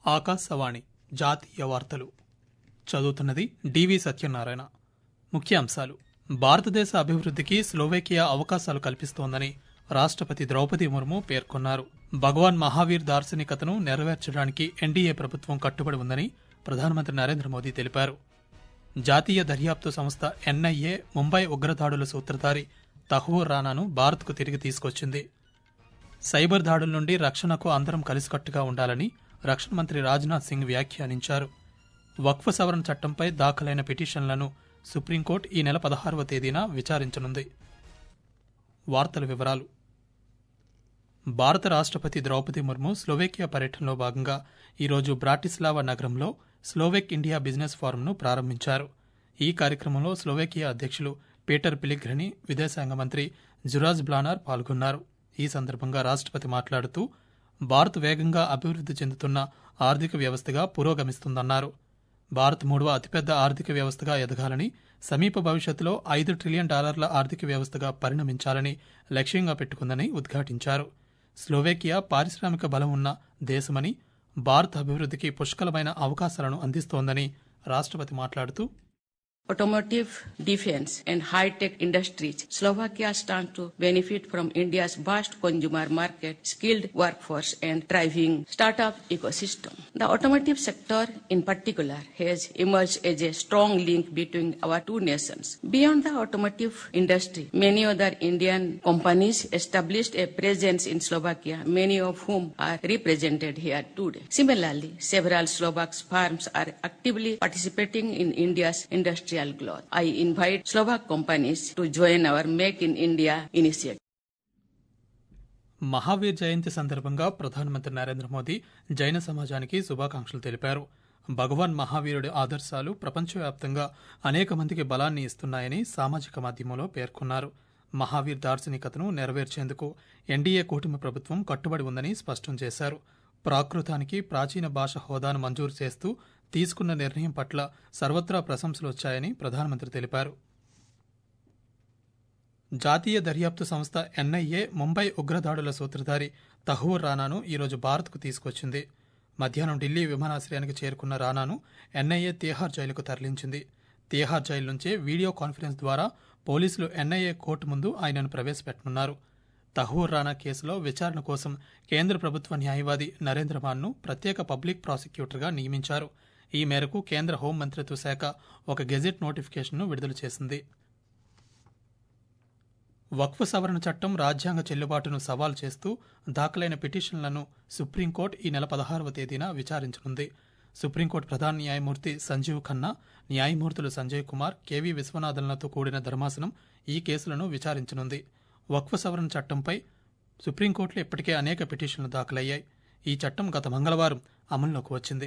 ఆకాశవాణి జాతీయ వార్తలు చదువుతున్నది డివి సత్యనారాయణ ముఖ్యాంశాలు భారతదేశ అభివృద్ధికి స్లోవేకియా అవకాశాలు కల్పిస్తోందని రాష్ట్రపతి ద్రౌపది ముర్ము పేర్కొన్నారు భగవాన్ మహావీర్ దార్శనికతను నెరవేర్చడానికి ఎన్డీఏ ప్రభుత్వం కట్టుబడి ఉందని ప్రధానమంత్రి నరేంద్ర మోదీ తెలిపారు జాతీయ దర్యాప్తు సంస్థ ఎన్ఐఏ ముంబై ఉగ్రదాడుల సూత్రధారి తహూర్ రానాను భారత్కు తిరిగి తీసుకొచ్చింది సైబర్ దాడుల నుండి రక్షణకు అందరం కలిసికట్టుగా ఉండాలని రక్షణ మంత్రి రాజ్నాథ్ సింగ్ వ్యాఖ్యానించారు వక్ఫ్ సవరణ చట్టంపై దాఖలైన పిటిషన్లను సుప్రీంకోర్టు ఈ నెల పదహారవ తేదీన విచారించనుంది వార్తల వివరాలు భారత రాష్ట్రపతి ద్రౌపది ముర్ము స్లోవేకియా పర్యటనలో భాగంగా ఈరోజు బ్రాటిస్లావా నగరంలో స్లోవేక్ ఇండియా బిజినెస్ ఫోరంను ప్రారంభించారు ఈ కార్యక్రమంలో స్లోవేకియా అధ్యక్షులు పీటర్ పిలిగ్రని విదేశాంగ మంత్రి జురాజ్ బ్లానార్ పాల్గొన్నారు ఈ సందర్భంగా రాష్ట్రపతి మాట్లాడుతూ భారత్ వేగంగా అభివృద్ధి చెందుతున్న ఆర్థిక వ్యవస్థగా పురోగమిస్తుందన్నారు భారత్ మూడవ అతిపెద్ద ఆర్థిక వ్యవస్థగా ఎదగాలని సమీప భవిష్యత్తులో ఐదు ట్రిలియన్ డాలర్ల ఆర్థిక వ్యవస్థగా పరిణమించాలని లక్ష్యంగా పెట్టుకుందని ఉద్ఘాటించారు స్లోవేకియా పారిశ్రామిక బలం ఉన్న దేశమని భారత్ అభివృద్ధికి పుష్కలమైన అవకాశాలను అందిస్తోందని రాష్ట్రపతి మాట్లాడుతూ Automotive, defense, and high-tech industries, Slovakia stands to benefit from India's vast consumer market, skilled workforce, and thriving startup ecosystem. The automotive sector, in particular, has emerged as a strong link between our two nations. Beyond the automotive industry, many other Indian companies established a presence in Slovakia, many of whom are represented here today. Similarly, several Slovak firms are actively participating in India's industrial growth. I invite Slovak companies to join our Make in India initiative. Mahavir జయంతి సందర్భంగా ప్రధానమంత్రి నరేంద్ర మోదీ జైన సమాజానికి శుభాకాంక్షలు తెలిపారు భగవాన్ మహావీరుడి ఆదర్శాలు ప్రపంచవ్యాప్తంగా అనేక మందికి బలాన్ని ఇస్తున్నాయని సామాజిక మాధ్యమంలో పేర్కొన్నారు మహావీర్ దార్శనికతను నెరవేర్చేందుకు ఎన్డీఏ కూటమి ప్రభుత్వం కట్టుబడి ఉందని స్పష్టం చేశారు ప్రాకృతానికి ప్రాచీన భాష హోదాను మంజూరు చేస్తూ తీసుకున్న నిర్ణయం పట్ల సర్వత్రా ప్రశంసలు వచ్చాయని ప్రధానమంత్రి తెలిపారు జాతీయ దర్యాప్తు సంస్థ ఎన్ఐఏ ముంబై ఉగ్రదాడుల సూత్రధారి తహూర్ రానాను ఈరోజు భారత్కు తీసుకొచ్చింది మధ్యాహ్నం ఢిల్లీ విమానాశ్రయానికి చేరుకున్న రానాను ఎన్ఐఏ తీహార్ జైలుకు తరలించింది తీహార్ జైలు నుంచే వీడియో కాన్ఫరెన్స్ ద్వారా పోలీసులు ఎన్ఐఏ కోర్టు ముందు ఆయనను ప్రవేశపెట్టనున్నారు తహూర్ రానా కేసులో విచారణ కోసం కేంద్ర ప్రభుత్వ న్యాయవాది నరేంద్ర మాన్ను ప్రత్యేక పబ్లిక్ ప్రాసిక్యూటర్గా నియమించారు ఈ మేరకు కేంద్ర హోం మంత్రిత్వ శాఖ ఒక గెజెట్ నోటిఫికేషన్ను విడుదల చేసింది వక్ఫ్ సవరణ చట్టం రాజ్యాంగ చెల్లుబాటును సవాల్ చేస్తూ దాఖలైన పిటిషన్లను సుప్రీంకోర్టు ఈ నెల పదహారవ తేదీన విచారించనుంది సుప్రీంకోర్టు ప్రధాన న్యాయమూర్తి సంజీవ్ ఖన్నా న్యాయమూర్తులు సంజయ్ కుమార్ కేవీ విశ్వనాథన్లతో కూడిన ధర్మాసనం ఈ కేసులను విచారించనుంది వక్ఫ్ సవరణ చట్టంపై సుప్రీంకోర్టులో ఇప్పటికే అనేక పిటిషన్లు దాఖలయ్యాయి ఈ చట్టం గత మంగళవారం అమల్లోకి వచ్చింది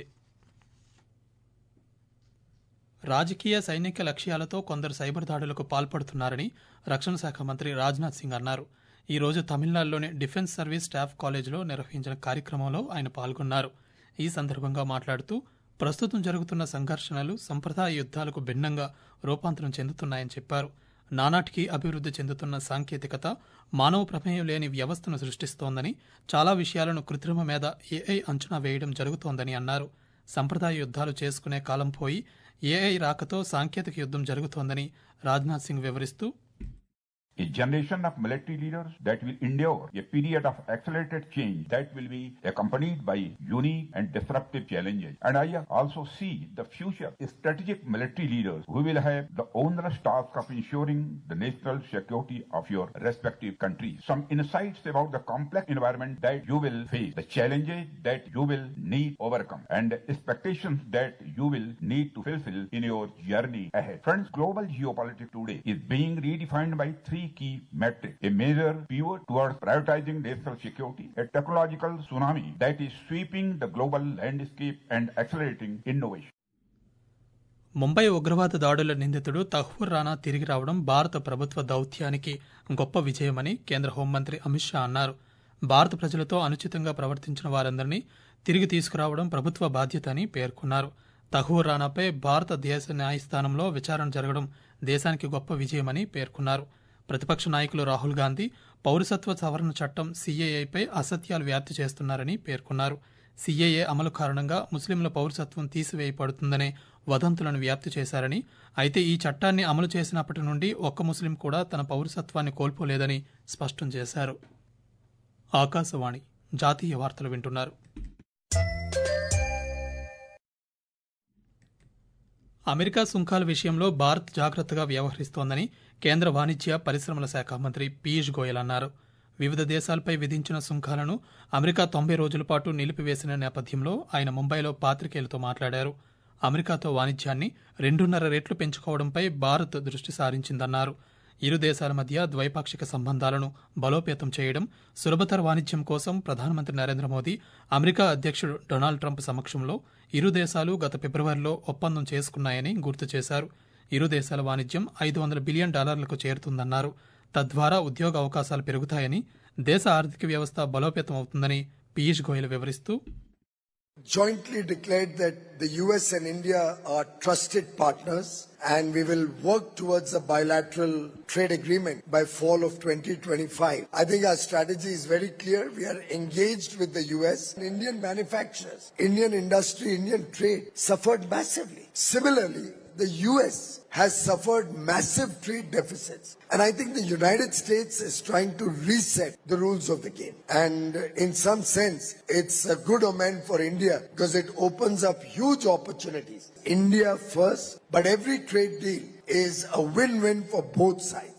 రాజకీయ సైనిక లక్ష్యాలతో కొందరు సైబర్ దాడులకు పాల్పడుతున్నారని రక్షణ శాఖ మంత్రి రాజ్నాథ్ సింగ్ అన్నారు ఈ రోజు తమిళనాడులోని డిఫెన్స్ సర్వీస్ స్టాఫ్ కాలేజీలో నిర్వహించిన కార్యక్రమంలో ఆయన పాల్గొన్నారు ఈ సందర్భంగా మాట్లాడుతూ ప్రస్తుతం జరుగుతున్న సంఘర్షణలు సంప్రదాయ యుద్ధాలకు భిన్నంగా రూపాంతరం చెందుతున్నాయని చెప్పారు నానాటికి అభివృద్ధి చెందుతున్న సాంకేతికత మానవ ప్రమేయం లేని వ్యవస్థను సృష్టిస్తోందని చాలా విషయాలను కృత్రిమ మీద ఏఐ అంచనా వేయడం జరుగుతోందని అన్నారు సంప్రదాయ యుద్ధాలు చేసుకునే కాలం పోయి ఏఐ రాకతో సాంకేతిక యుద్ధం జరుగుతోందని రాజ్నాథ్ సింగ్ వివరిస్తూ A generation of military leaders that will endure a period of accelerated change that will be accompanied by unique and disruptive challenges. And I also see the future strategic military leaders who will have the onerous task of ensuring the national security of your respective countries. Some insights about the complex environment that you will face, the challenges that you will need overcome, and expectations that you will need to fulfill in your journey ahead. Friends, global geopolitics today is being redefined by three key metrics. A major pivot towards prioritizing national security, a technological tsunami that is sweeping the global landscape and accelerating innovation. Mumbai ఉగ్రవాద దాడుల నిందితుడు తహ్వూర్ రానా తిరిగి రావడం భారత ప్రభుత్వ దౌత్యానికి గొప్ప విజయమని కేంద్ర హోంమంత్రి అమిత్ షా అన్నారు భారత ప్రజలతో అనుచితంగా ప్రవర్తించిన వారందరినీ తిరిగి తీసుకురావడం ప్రభుత్వ బాధ్యత అని పేర్కొన్నారు తహూర్ రానాపై భారతదేశ న్యాయస్థానంలో విచారణ జరగడం దేశానికి గొప్ప విజయమని పేర్కొన్నారు ప్రతిపక్ష నాయకులు రాహుల్ గాంధీ పౌరసత్వ సవరణ చట్టం సీఏఐపై అసత్యాలు వ్యాప్తి చేస్తున్నారని పేర్కొన్నారు సీఏఏ అమలు కారణంగా ముస్లింల పౌరసత్వం తీసివేయబడుతుందనే వదంతులను వ్యాప్తి చేశారని అయితే ఈ చట్టాన్ని అమలు చేసినప్పటి నుండి ఒక్క ముస్లిం కూడా తన పౌరసత్వాన్ని కోల్పోలేదని స్పష్టం చేశారు ఆకాశవాణి జాతీయ వార్తలు వింటున్నారు అమెరికా సుంకాల విషయంలో భారత్ జాగ్రత్తగా వ్యవహరిస్తోందని కేంద్ర వాణిజ్య పరిశ్రమల శాఖ మంత్రి పీయూష్ గోయల్ అన్నారు వివిధ దేశాలపై విధించిన సుంకాలను అమెరికా తొంభై రోజుల పాటు నిలిపివేసిన నేపథ్యంలో ఆయన ముంబైలో పాత్రికేయులతో మాట్లాడారు అమెరికాతో వాణిజ్యాన్ని రెండున్నర రెట్లు పెంచుకోవడంపై భారత్ దృష్టి సారించిందన్నారు ఇరు దేశాల మధ్య ద్వైపాక్షిక సంబంధాలను బలోపేతం చేయడం సులభతర వాణిజ్యం కోసం ప్రధానమంత్రి నరేంద్ర మోదీ అమెరికా అధ్యక్షుడు డొనాల్డ్ ట్రంప్ సమక్షంలో ఇరు దేశాలు గత ఫిబ్రవరిలో ఒప్పందం చేసుకున్నాయని గుర్తు చేశారు ఇరు దేశాల వాణిజ్యం ఐదు వందల బిలియన్ డాలర్లకు చేరుతుందన్నారు తద్వారా ఉద్యోగ అవకాశాలు పెరుగుతాయని దేశ ఆర్థిక వ్యవస్థ బలోపేతం అవుతుందని పీయూష్ గోయల్ వివరిస్తూ jointly declared that the US and India are trusted partners and we will work towards a bilateral trade agreement by fall of 2025. I think our strategy is very clear. We are engaged with the US. Indian manufacturers, Indian industry, Indian trade suffered massively. Similarly, the US has suffered massive trade deficits. And I think the United States is trying to reset the rules of the game. And in some sense, it's a good omen for India because it opens up huge opportunities. India first, but every trade deal is a win-win for both sides.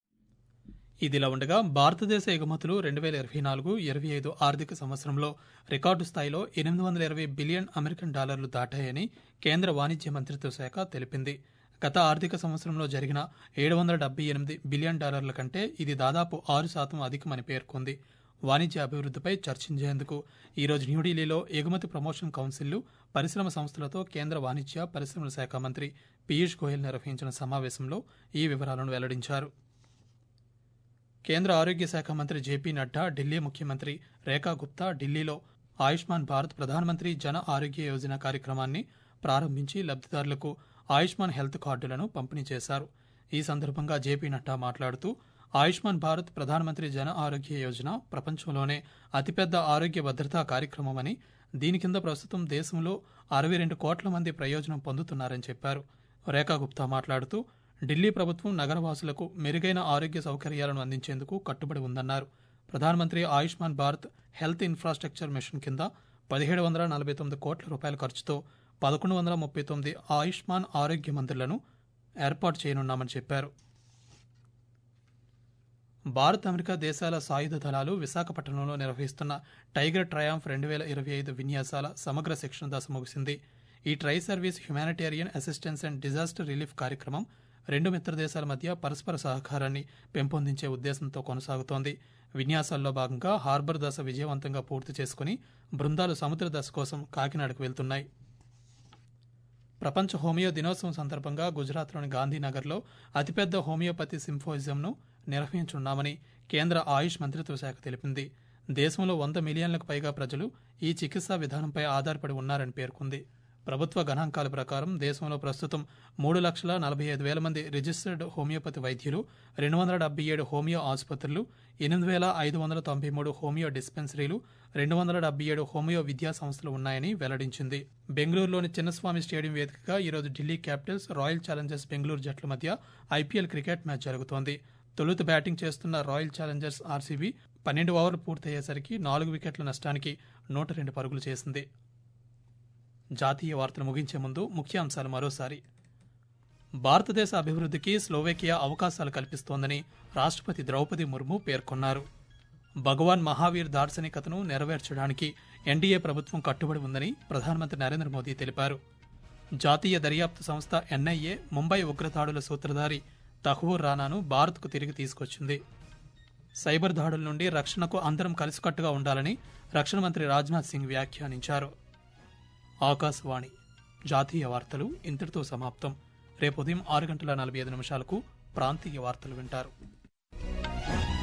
ఇదిలా ఉండగా భారతదేశ ఎగుమతులు రెండు వేల ఇరవై నాలుగు ఇరవై ఐదు ఆర్థిక సంవత్సరంలో రికార్డు స్థాయిలో ఎనిమిది వందల ఇరవై బిలియన్ అమెరికన్ డాలర్లు దాటాయని కేంద్ర వాణిజ్య మంత్రిత్వ శాఖ తెలిపింది గత ఆర్థిక సంవత్సరంలో జరిగిన ఏడు వందల డెబ్బై ఎనిమిది బిలియన్ డాలర్ల కంటే ఇది దాదాపు ఆరు శాతం అధికమని పేర్కొంది వాణిజ్య అభివృద్ధిపై చర్చించేందుకు ఈరోజు న్యూఢిల్లీలో ఎగుమతి ప్రమోషన్ కౌన్సిల్లు పరిశ్రమ సంస్థలతో కేంద్ర వాణిజ్య పరిశ్రమల శాఖ మంత్రి పీయూష్ గోయల్ నిర్వహించిన సమావేశంలో ఈ వివరాలను వెల్లడించారు కేంద్ర ఆరోగ్య శాఖ మంత్రి జేపీ నడ్డా ఢిల్లీ ముఖ్యమంత్రి రేఖా గుప్తా ఢిల్లీలో ఆయుష్మాన్ భారత్ ప్రధానమంత్రి జన ఆరోగ్య యోజన కార్యక్రమాన్ని ప్రారంభించి లబ్దిదారులకు ఆయుష్మాన్ హెల్త్ కార్డులను పంపిణీ చేశారు ఈ సందర్భంగా జేపీ నడ్డా మాట్లాడుతూ ఆయుష్మాన్ భారత్ ప్రధానమంత్రి జన ఆరోగ్య యోజన ప్రపంచంలోనే అతిపెద్ద ఆరోగ్య భద్రతా కార్యక్రమమని దీని కింద ప్రస్తుతం దేశంలో అరవై రెండు కోట్ల మంది ప్రయోజనం పొందుతున్నారని చెప్పారు రేఖా గుప్తా మాట్లాడుతూ ఢిల్లీ ప్రభుత్వం నగరవాసులకు మెరుగైన ఆరోగ్య సౌకర్యాలను అందించేందుకు కట్టుబడి ఉందన్నారు ప్రధానమంత్రి Ayushman Bharat health infrastructure mission కింద పదిహేడు వందల నలభై తొమ్మిది కోట్ల రూపాయల ఖర్చుతో పదకొండు వందల ముప్పై తొమ్మిది ఆయుష్మాన్ ఆరోగ్య మందిర్లను ఏర్పాటు చేయనున్నామని చెప్పారు భారత్ అమెరికా దేశాల సాయుధ దళాలు విశాఖపట్నంలో నిర్వహిస్తున్న టైగర్ ట్రయాంఫ్ రెండు వేల ఇరవై ఐదు విన్యాసాల సమగ్ర శిక్షణ దశ ముగిసింది ఈ tri service humanitarian assistance and disaster relief కార్యక్రమం రెండు మిత్ర దేశాల మధ్య పరస్పర సహకారాన్ని పెంపొందించే ఉద్దేశంతో కొనసాగుతోంది విన్యాసాల్లో భాగంగా హార్బర్ దశ విజయవంతంగా పూర్తి చేసుకుని బృందాలు సముద్ర దశ కోసం కాకినాడకు వెళ్తున్నాయి ప్రపంచ హోమియో దినోత్సవం సందర్భంగా గుజరాత్లోని గాంధీనగర్లో అతిపెద్ద హోమియోపతి సింఫోజియంను నిర్వహించనున్నామని కేంద్ర ఆయుష్ మంత్రిత్వ శాఖ తెలిపింది దేశంలో వంద మిలియన్లకు పైగా ప్రజలు ఈ చికిత్సా విధానంపై ఆధారపడి ఉన్నారని పేర్కొంది ప్రభుత్వ గణాంకాల ప్రకారం దేశంలో ప్రస్తుతం మూడు లక్షల నలభై ఐదు వేల మంది రిజిస్టర్డ్ హోమియోపతి వైద్యులు రెండు వందల డెబ్బై ఏడు హోమియో ఆసుపత్రులు ఎనిమిది వేల ఐదు వందల తొంభై మూడు హోమియో డిస్పెన్సరీలు రెండు వందల డెబ్బై ఏడు హోమియో విద్యా సంస్థలు ఉన్నాయని వెల్లడించింది బెంగళూరులోని చిన్నస్వామి స్టేడియం వేదికగా ఈరోజు Delhi Capitals Royal Challengers Bengaluru జట్ల మధ్య ఐపీఎల్ క్రికెట్ మ్యాచ్ జరుగుతోంది తొలుత బ్యాటింగ్ చేస్తున్న రాయల్ ఛాలెంజర్స్ ఆర్సీబీ పన్నెండు ఓవర్లు పూర్తయ్యేసరికి నాలుగు వికెట్ల నష్టానికి నూట రెండు పరుగులు చేసింది జాతీయ వార్తలు ముగించే ముందు ముఖ్యాంశాలు మరోసారి భారతదేశ అభివృద్ధికి స్లోవేకియా అవకాశాలు కల్పిస్తోందని రాష్ట్రపతి ద్రౌపది ముర్ము పేర్కొన్నారు భగవాన్ మహావీర్ దార్శనికతను నెరవేర్చడానికి ఎన్డీఏ ప్రభుత్వం కట్టుబడి ఉందని ప్రధానమంత్రి నరేంద్ర మోదీ తెలిపారు జాతీయ దర్యాప్తు సంస్థ ఎన్ఐఏ ముంబై ఉగ్రదాడుల సూత్రధారి తహూర్ రానాను భారత్కు తిరిగి తీసుకొచ్చింది సైబర్ దాడుల నుండి రక్షణకు అందరం కలిసికట్టుగా ఉండాలని రక్షణ మంత్రి రాజ్నాథ్ సింగ్ వ్యాఖ్యానించారు ఆకాశవాణి జాతీయ వార్తలు ఇంతటితో సమాప్తం రేపు ఉదయం ఆరు గంటల నలభై ఐదు నిమిషాలకు ప్రాంతీయ వార్తలు వింటారు